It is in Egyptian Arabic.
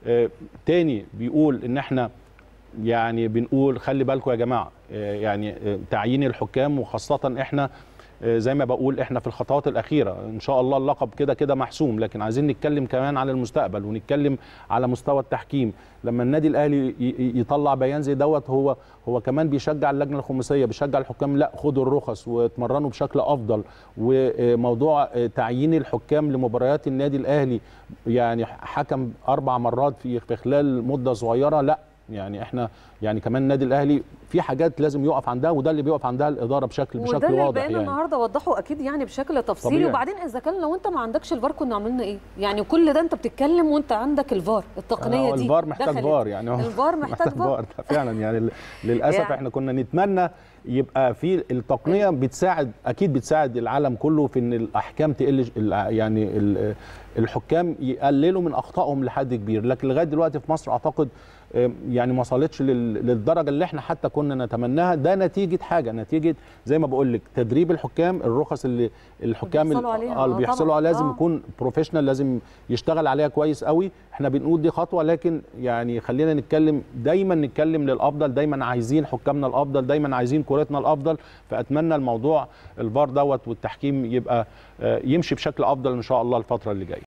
آه، تاني بيقول ان احنا يعني بنقول خلي بالكم يا جماعه آه، يعني آه، تعيين الحكام وخاصه احنا آه، زي ما بقول احنا في الخطوات الاخيره ان شاء الله اللقب كده كده محسوم لكن عايزين نتكلم كمان على المستقبل ونتكلم على مستوى التحكيم لما النادي الاهلي ي- ي- يطلع بيان زي دوت هو هو كمان بيشجع اللجنه الخماسيه بيشجع الحكام لا خدوا الرخص واتمرنوا بشكل افضل وموضوع آه، تعيين الحكام لمباريات النادي الاهلي يعني حكم اربع مرات في في خلال مده صغيره لا يعني احنا يعني كمان النادي الاهلي في حاجات لازم يقف عندها وده اللي بيقف عندها الاداره بشكل وده بشكل اللي واضح البيان يعني النهارده وضحوا اكيد يعني بشكل تفصيلي طبيعي. وبعدين اذا كان لو انت ما عندكش الفار كنا عملنا ايه؟ يعني كل ده انت بتتكلم وانت عندك الفار التقنيه هو دي الفار محتاج دخلت. فار يعني هو الفار محتاج فار ده فعلا يعني ل- للاسف يعني. احنا كنا نتمنى يبقى في التقنيه بتساعد اكيد بتساعد العالم كله في ان الاحكام تقل الع- يعني ال- الحكام يقللوا من اخطائهم لحد كبير لكن لغايه دلوقتي في مصر اعتقد آم، يعني ما وصلتش لل- للدرجه اللي احنا حتى كنا نتمناها ده نتيجه حاجه نتيجه زي ما بقول لك تدريب الحكام الرخص اللي الحكام بيحصلوا ال- عليها، آه، اللي آه، بيحصلوا طبعاً. عليها لازم آه. يكون بروفيشنال لازم يشتغل عليها كويس قوي احنا بنقول دي خطوه لكن يعني خلينا نتكلم دايما نتكلم للافضل دايما عايزين حكامنا الافضل دايما عايزين كورتنا الافضل فاتمنى الموضوع الفار دوت والتحكيم يبقى آه، يمشي بشكل افضل ان شاء الله الفتره اللي جايه